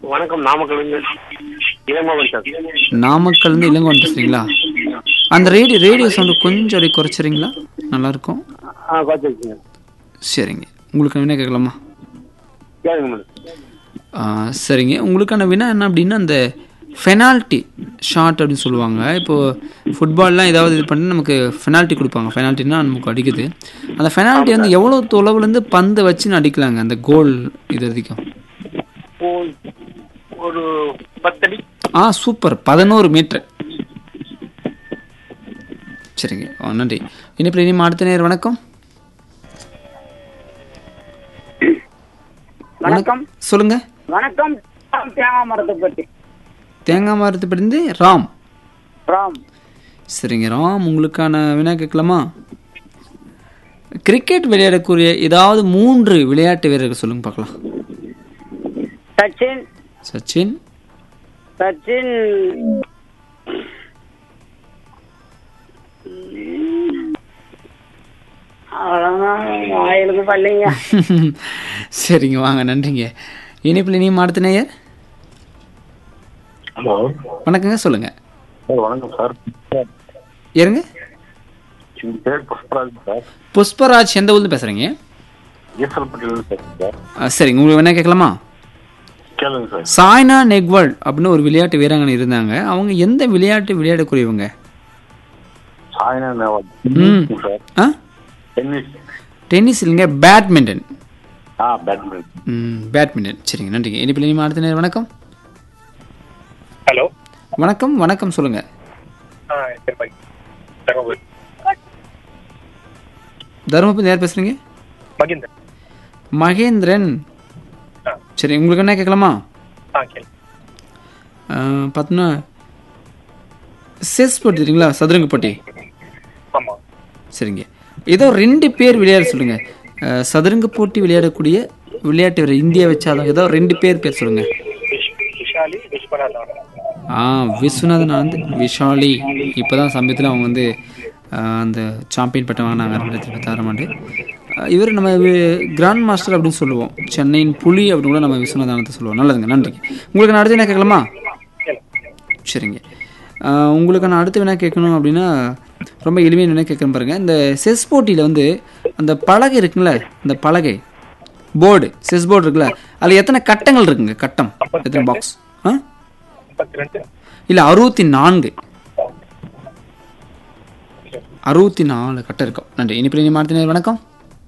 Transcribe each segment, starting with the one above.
வணக்கம் நாமக்கல் இளங்கோவன் சார் நாமக்கல்லேருந்து இளங்கோவன் பேசுறீங்களா அந்த ரேடியோ ரேடியோ சவுண்டு கொஞ்சம் அப்படி குறைச்சிறீங்களா நல்லா இருக்கும் ஆ பார்த்துருக்கீங்க சரிங்க உங்களுக்கு வினா கேட்கலாமா கேளுங்க மேடம் ஆ, சரிங்க உங்களுக்கான வினா என்ன அப்படின்னா அந்த ஃபெனால்ட்டி ஷாட் அப்படின்னு சொல்லுவாங்க இப்போது ஃபுட்பால்லாம் ஏதாவது இது பண்ணி நமக்கு ஃபெனால்ட்டி கொடுப்பாங்க ஃபெனால்ட்டினா நமக்கு அடிக்குது அந்த ஃபெனால்ட்டி வந்து எவ்வளோ தொலைவுலேருந்து பந்தை வச்சுன்னு அடிக்கலாங்க அந்த கோல் இது வரைக்கும் ஓ- ஒரு பத்தடி ஆ சூப்பர் பதினோரு மீட்ரு சரிங்க ஆ, நன்றி இனிப்பில் இனிமே அடுத்த நேரம் வணக்கம் வணக்கம் சொல்லுங்க வணக்கம் தேங்காய் மரத்தை பற்றி தேங்காய் மரத்து பிடிந்து ராம் ராம் சரிங்க ராம் உங்களுக்கான வினா கேட்கலாமா கிரிக்கெட் விளையாடக்கூடிய ஏதாவது மூன்று விளையாட்டு வீரர்கள் சொல்லுங்க பார்க்கலாம் சச்சின் சச்சின் சச்சின் அவ்வளோதான் வாயிலுக்கு பள்ளிங்க சரிங்க வாங்க நன்றிங்க இனிப்பில் இனியும் அடுத்த நேயர் ஹலோ வணக்கங்க சொல்லுங்க சார் வணக்கம் சார் ஏறுங்க என் பேர் புஷ்பராஜ் சார் புஷ்பராஜ் எந்த ஊர்ல பேசுறீங்க ஈஸ்வரப்பட்டியில் பேசுறேன் சார் ஆ, சரிங்க உங்களுக்கு என்ன கேட்கலாமா கேளுங்க சார் சாய்னா நெக்வால் அப்படின்னு ஒரு விளையாட்டு வீராங்கனை இருந்தாங்க அவங்க எந்த விளையாட்டு விளையாடக்கூடியவங்க சாய்னா நேவால் ம். சார் ஆ டென்னிஸ் டென்னிஸ் இல்லைங்க பேட்மிண்டன் ஆ பேட்மிண்டன் ம் பேட்மிண்டன் சரிங்க நன்றிங்க இனிப்பில் இனிமே அடுத்த நேரம் வணக்கம் ஹலோ வணக்கம் வணக்கம் சொல்லுங்க ஆ சரி பாய் தருமபுரி தருமபுரி நேர் பேசுறீங்க மகிந்தர் மகேந்திரன் ஆ. சரி உங்களுக்கு என்ன கேட்கலாமா ஆ கேளு பார்த்தோன்னா செஸ் போட்டி தெரியுங்களா சதுரங்க போட்டி ஆமாம் சரிங்க ஏதோ ரெண்டு பேர் விளையாட சொல்லுங்க அஹ், சதுரங்க போட்டி விளையாடக்கூடிய விளையாட்டு வீரர் இந்தியா வச்சாலும் ஏதோ ரெண்டு பேர் பேர் சொல்லுங்க விஷ் விஷாலி விஸ்வநாதன் ஆ விஸ்வநாதன் வந்து விஷாலி இப்போதான் சமயத்தில் அவங்க வந்து அஹ், அந்த சாம்பியன் பட்டம் வாங்கினாங்க ரெண்டாயிரத்தி பத்தாறாம் ஆண்டு அஹ், இவர் நம்ம கிராண்ட் மாஸ்டர் அப்படின்னு சொல்லுவோம் சென்னையின் புலி அப்படின்னு கூட நம்ம விஸ்வநாதனத்தை சொல்லுவோம் நல்லதுங்க நன்றி உங்களுக்கு நான் அடுத்து என்ன கேட்கலாமா சரிங்க ஆஹ் உங்களுக்கு நான் அடுத்து என்ன கேட்கணும் அப்படின்னா ரொம்ப எளிமையாக என்ன கேட்குறேன் பாருங்க இந்த செஸ் போட்டியில் வந்து அந்த பலகை இருக்குங்களே அந்த பலகை போர்டு செஸ் போர்டு இருக்குல்ல அதில் எத்தனை கட்டங்கள் இருக்குங்க கட்டம் எத்தனை பாக்ஸ் ஆ முப்பத்தி ரெண்டு இல்லை அறுபத்தி நான்கு அறுபத்தி நாலு கட்டம் இருக்கும் நன்றி இனிப்பில் இனி மாற்றினர் வணக்கம்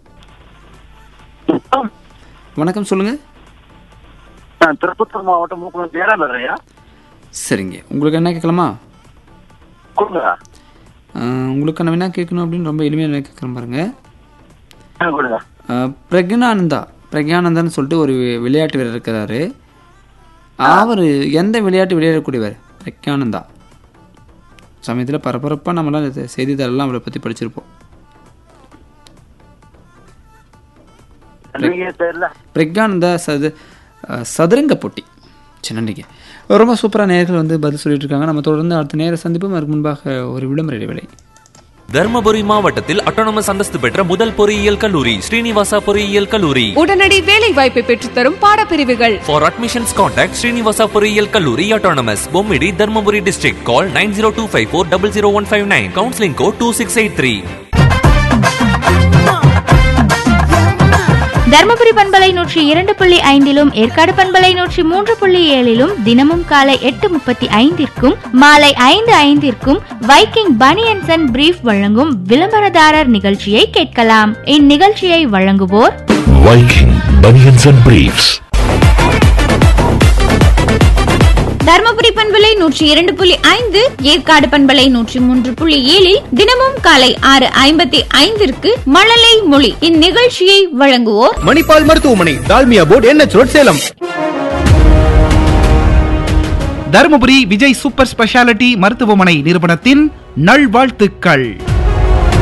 வணக்கம் சொல்லுங்க நான் திருப்பத்தூர் மாவட்டம் மூக்குளம் ஜெயராம் பேசுறையா சரிங்க உங்களுக்கு என்ன கேட்கலாமா கொடுங்க ஆஹ் உங்களுக்கு நான் என்ன கேட்கணும் அப்படின்னு ரொம்ப எளிமையாக என்ன கேட்குறேன் பாருங்க ஆ, கொடுங்க ஆஹ் பிரக்ஞானந்தா பிரக்ஞானந்தான்னு சொல்லிட்டு ஒரு விளையாட்டு வீரர் இருக்கிறாரு அவர் எந்த விளையாட்டு விளையாடக்கூடியவர் பிரக்ஞானந்தா சமயத்தில் பரபரப்பாக நம்மளாம் இந்த செய்தித்தாளெல்லாம் அவரை பற்றி படிச்சிருப்போம் நீங்க தெரியல பிரக்ஞானந்தா சது ஆஹ் சதுரங்க போட்டி சரி நன்றிங்க ரொம்ப சூப்பராக நேர்கள் வந்து பதில் சொல்லிட்டு இருக்காங்க நம்ம தொடர்ந்து அடுத்த நேர சந்திப்பும் அதற்கு முன்பாக ஒரு விளம்பர இடைவேளை தர்மபுரி மாவட்டத்தில் அட்டானமஸ் அந்தஸ்து பெற்ற முதல் பொறியியல் கல்லூரி ஸ்ரீனிவாசா பொறியியல் கல்லூரி உடனடி வேலை வாய்ப்பை பெற்றுத்தரும் பாடப்பிரிவுகள் For admissions contact Srinivasa பொறியியல் கல்லூரி autonomous Bommidi Dharmapuri district call 9025400159 counseling code 2683 Dharmapuri பண்பலை நூற்றி இரண்டு புள்ளி ஐந்திலும் ஏற்காடு பண்பலை நூற்றி மூன்று புள்ளி ஏழிலும் தினமும் காலை எட்டு முப்பத்தி ஐந்திற்கும் மாலை ஐந்து ஐந்திற்கும் வைக்கிங் பனியன்சன் அண்ட் பிரீஃப் வழங்கும் விளம்பரதாரர் நிகழ்ச்சியை கேட்கலாம் இந்நிகழ்ச்சியை வழங்குவோர் Viking Bunions and Briefs. Dharmapuri பண்பலை நூற்றி இரண்டு புள்ளி ஐந்து ஏற்காடு பண்பலை நூற்றி மூன்று புள்ளி ஏழில் தினமும் காலை ஆறு ஐம்பத்தி ஐந்திற்கு மழலை மொழி இந்நிகழ்ச்சியை வழங்குவோர் மணிப்பால் மருத்துவமனை Dalmia board NH road Salem Dharmapuri Vijay super speciality மருத்துவமனை நிறுவனத்தின் நல்வாழ்த்துக்கள்